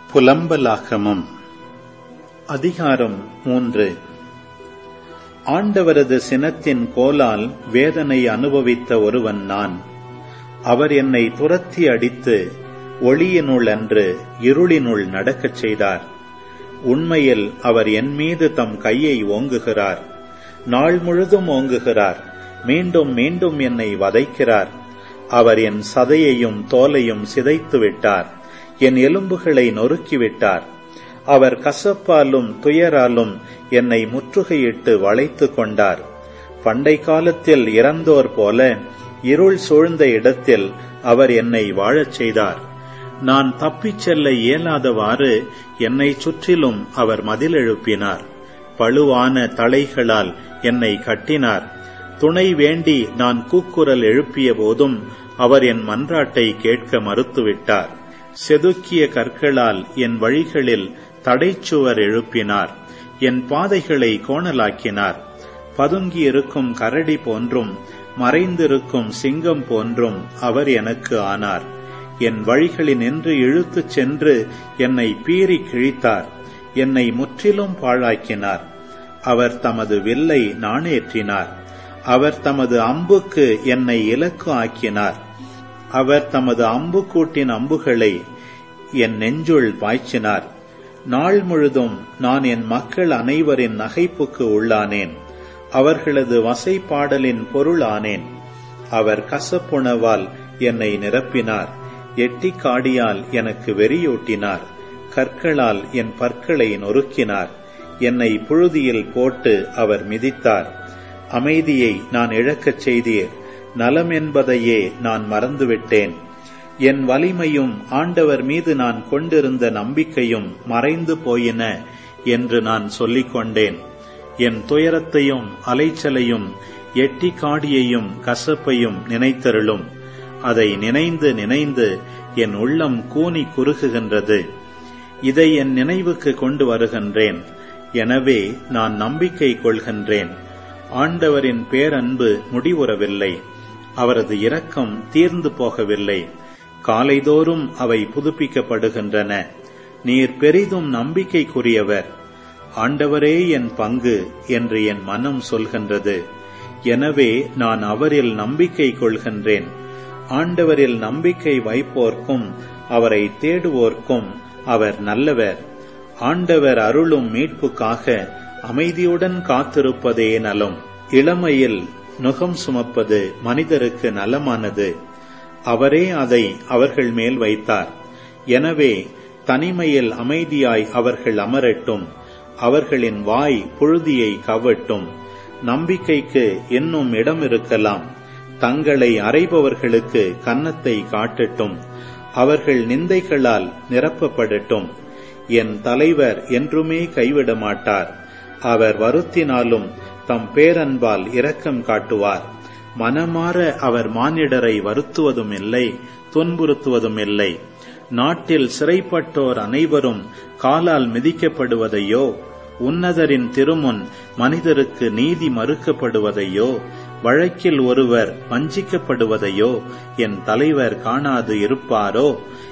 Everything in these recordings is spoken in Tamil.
புலம்பலாகமம் அதிகாரம் மூன்று ஆண்டவரது சினத்தின் கோலால் வேதனை அனுபவித்த ஒருவன் நான் அவர் என்னை துரத்தி அடித்து ஒளியினுள் அன்று இருளினுள் நடக்கச் செய்தார் உண்மையில் அவர் என் மீது தம் கையை ஓங்குகிறார் நாள் முழுதும் ஓங்குகிறார் மீண்டும் மீண்டும் என்னை வதைக்கிறார் அவர் என் சதையையும் தோலையும் சிதைத்து விட்டார் என் எலும்புகளை நொறுக்கிவிட்டார் அவர் கசப்பாலும் துயராலும் என்னை முற்றுகையிட்டு வளைத்து கொண்டார் பண்டை காலத்தில் இறந்தோர் போல இருள் சூழ்ந்த இடத்தில் அவர் என்னை வாழச் செய்தார் நான் தப்பிச் செல்ல இயலாதவாறு என்னை சுற்றிலும் அவர் மதில் எழுப்பினார் பழுவான தலைகளால் என்னை கட்டினார் துணை வேண்டி நான் கூக்குரல் எழுப்பிய போதும் அவர் என் மன்றாட்டை கேட்க மறுத்துவிட்டார் செதுக்கிய கற்களால் என் வழிகளில் தடைச்சுவர் எழுப்பினார் என் பாதைகளை கோணலாக்கினார் பதுங்கியிருக்கும் கரடி போன்றும் மறைந்திருக்கும் சிங்கம் போன்றும் அவர் எனக்கு ஆனார் என் வழிகளினின்று இழுத்துச் சென்று என்னை பீறி கிழித்தார் என்னை முற்றிலும் பாழாக்கினார் அவர் தமது வில்லை நாணேற்றினார் அவர் தமது அம்புக்கு என்னை இலக்கு ஆக்கினார் அவர் தமது அம்புக்கூட்டின் அம்புகளை என் நெஞ்சுள் பாய்ச்சினார் நாள் முழுதும் நான் என் மக்கள் அனைவரின் நகைப்புக்கு உள்ளானேன் அவர்களது வசைப்பாடலின் பொருளானேன் அவர் கசப்புணவால் என்னை நிரப்பினார் எட்டி காடியால் எனக்கு வெறியூட்டினார் கற்களால் என் பற்களை நொறுக்கினார் என்னை புழுதியில் போட்டு அவர் மிதித்தார் அமைதியை நான் இழக்கச் செய்தீர் நலம் என்பதையே நான் மறந்துவிட்டேன் என் வலிமையும் ஆண்டவர் மீது நான் கொண்டிருந்த நம்பிக்கையும் மறைந்து போயின என்று நான் சொல்லிக் கொண்டேன் என் துயரத்தையும் அலைச்சலையும் எட்டி காடியையும் கசப்பையும் நினைத்தருளும் அதை நினைந்து நினைந்து என் உள்ளம் கூனி குறுகுகின்றது இதை என் நினைவுக்கு கொண்டு வருகின்றேன் எனவே நான் நம்பிக்கை கொள்கின்றேன் ஆண்டவரின் பேரன்பு முடிவுறவில்லை அவரது இரக்கம் தீர்ந்து போகவில்லை காலைதோறும் அவை புதுப்பிக்கப்படுகின்றன நீர் பெரிதும் நம்பிக்கைக்குரியவர் ஆண்டவரே என் பங்கு என்று என் மனம் சொல்கின்றது எனவே நான் அவரில் நம்பிக்கை கொள்கின்றேன் ஆண்டவரில் நம்பிக்கை வைப்போர்க்கும் அவரை தேடுவோர்க்கும் அவர் நல்லவர் ஆண்டவர் அருளும் மீட்புக்காக அமைதியுடன் காத்திருப்பதே நலம் இளமையில் நுகம் சுமப்பது மனிதருக்கு நலமானது அவரே அதை அவர்கள் மேல் வைத்தார் எனவே தனிமையில் அமைதியாய் அவர்கள் அமரட்டும் அவர்களின் வாய் புழுதியை கவட்டும் நம்பிக்கைக்கு இன்னும் இடம் இருக்கலாம் தங்களை அறைபவர்களுக்கு கன்னத்தை காட்டட்டும் அவர்கள் நிந்தைகளால் நிரப்பப்படட்டும் என் தலைவர் என்றுமே கைவிட மாட்டார் அவர் வருத்தினாலும் தம் பேரன்பால் இரக்கம் காட்டுவார் மனமாற அவர் மானிடரை வருத்துவதும் இல்லை துன்புறுத்துவதும் இல்லை நாட்டில் சிறைப்பட்டோர் அனைவரும் காலால் மிதிக்கப்படுவதையோ உன்னதரின் திருமுன் மனிதருக்கு நீதி மறுக்கப்படுவதையோ வழக்கில் ஒருவர் வஞ்சிக்கப்படுவதையோ என் தலைவர் காணாது இருப்பாரோ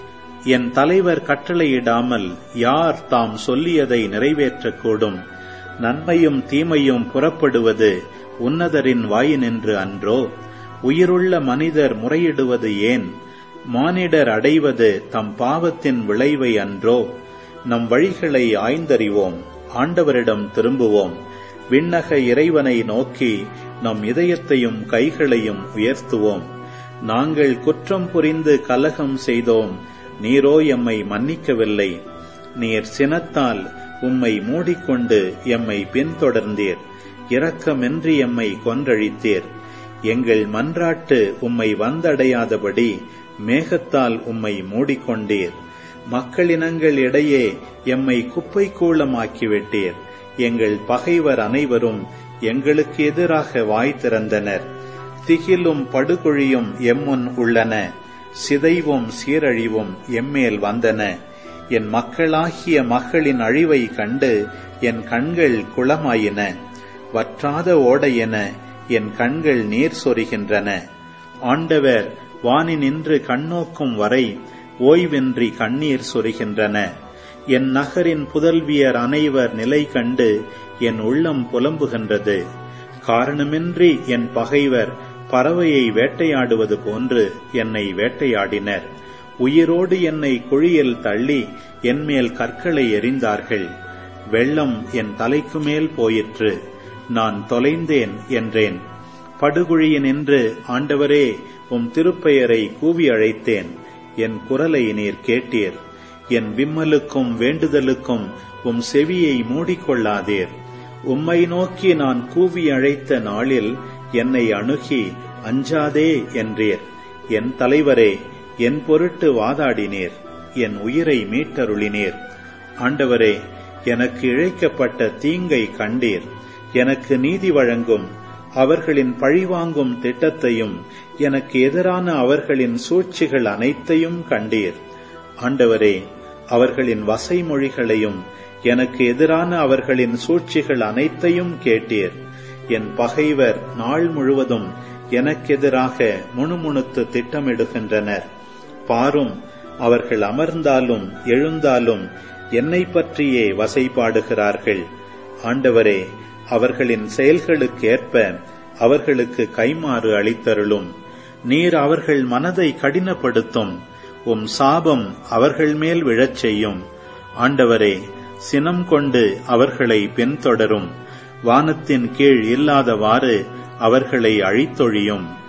என் தலைவர் கட்டளையிடாமல் யார் தாம் சொல்லியதை நிறைவேற்றக்கூடும் நன்மையும் தீமையும் புறப்படுவது உன்னதரின் வாயினின்று அன்றோ உயிருள்ள மனிதர் முறையிடுவது ஏன் மானிடர் அடைவது தம் பாவத்தின் விளைவை அன்றோ நம் வழிகளை ஆய்ந்தறிவோம் ஆண்டவரிடம் திரும்புவோம் விண்ணக இறைவனை நோக்கி நம் இதயத்தையும் கைகளையும் உயர்த்துவோம் நாங்கள் குற்றம் புரிந்து கலகம் செய்தோம் நீரோ எம்மை மன்னிக்கவில்லை நீர் சினத்தால் உம்மை மூடிக்கொண்டு எம்மை பின்தொடர்ந்தீர் இரக்கமின்றி எம்மை கொன்றழித்தீர் எங்கள் மன்றாட்டு உம்மை வந்தடையாதபடி மேகத்தால் உம்மை மூடிக்கொண்டீர் மக்களினங்கள் இடையே எம்மை குப்பை கூலமாக்கிவிட்டீர் எங்கள் பகைவர் அனைவரும் எங்களுக்கு எதிராக வாய் திறந்தனர் திகிலும் படுகொழியும் எம்முன் உள்ளன சிதைவும் சீரழிவும் எம்மேல் வந்தன என் மக்களாகிய மக்களின் அழிவை கண்டு என் கண்கள் குளமாயின வற்றாத ஓடையென என் கண்கள் நீர் சொரிகின்றன ஆண்டவர் வானினின்று கண்ணோக்கும் வரை ஓய்வின்றி கண்ணீர் சொரிகின்றன என் நகரின் புதல்வியர் அனைவர் நிலை கண்டு என் உள்ளம் புலம்புகின்றது காரணமின்றி என் பகைவர் பறவையை வேட்டையாடுவது போன்று என்னை வேட்டையாடினர் உயிரோடு என்னை குழியில் தள்ளி என்மேல் கற்களை எறிந்தார்கள் வெள்ளம் என் தலைக்கு மேல் போயிற்று நான் தொலைந்தேன் என்றேன் படுகுழியினின்று ஆண்டவரே உம் திருப்பெயரை கூவி அழைத்தேன் என் குரலை நீர் கேட்டீர் என் விம்மலுக்கும் வேண்டுதலுக்கும் உம் செவியை மூடிக்கொள்ளாதீர் உம்மை நோக்கி நான் கூவி அழைத்த நாளில் என்னை அணுகி அஞ்சாதே என்றீர் என் தலைவரே என் பொருட்டு வாதாடினீர் என் உயிரை மீட்டருளினீர் ஆண்டவரே எனக்கு இழைக்கப்பட்ட தீங்கை கண்டீர் எனக்கு நீதி வழங்கும் அவர்களின் பழிவாங்கும் திட்டத்தையும் எனக்கு எதிரான அவர்களின் சூழ்ச்சிகள் அனைத்தையும் கண்டீர் ஆண்டவரே அவர்களின் வசைமொழிகளையும் எனக்கு எதிரான அவர்களின் சூழ்ச்சிகள் அனைத்தையும் கேட்டீர் என் பகைவர் நாள் முழுவதும் எனக்கெதிராக முணுமுணுத்து திட்டமிடுகின்றனர் பாரும் அவர்கள் அமர்ந்தாலும் எழுந்தாலும் என்னை பற்றியே வசைபாடுகிறார்கள் ஆண்டவரே அவர்களின் செயல்களுக்கேற்ப அவர்களுக்கு கைமாறு அளித்தருளும் நீர் அவர்கள் மனதை கடினப்படுத்தும் உம் சாபம் அவர்கள் மேல் விழச் செய்யும் ஆண்டவரே சினம் கொண்டு அவர்களை பின்தொடரும் வானத்தின் கீழ் இல்லாதவாறு அவர்களை அழித்தொழியும்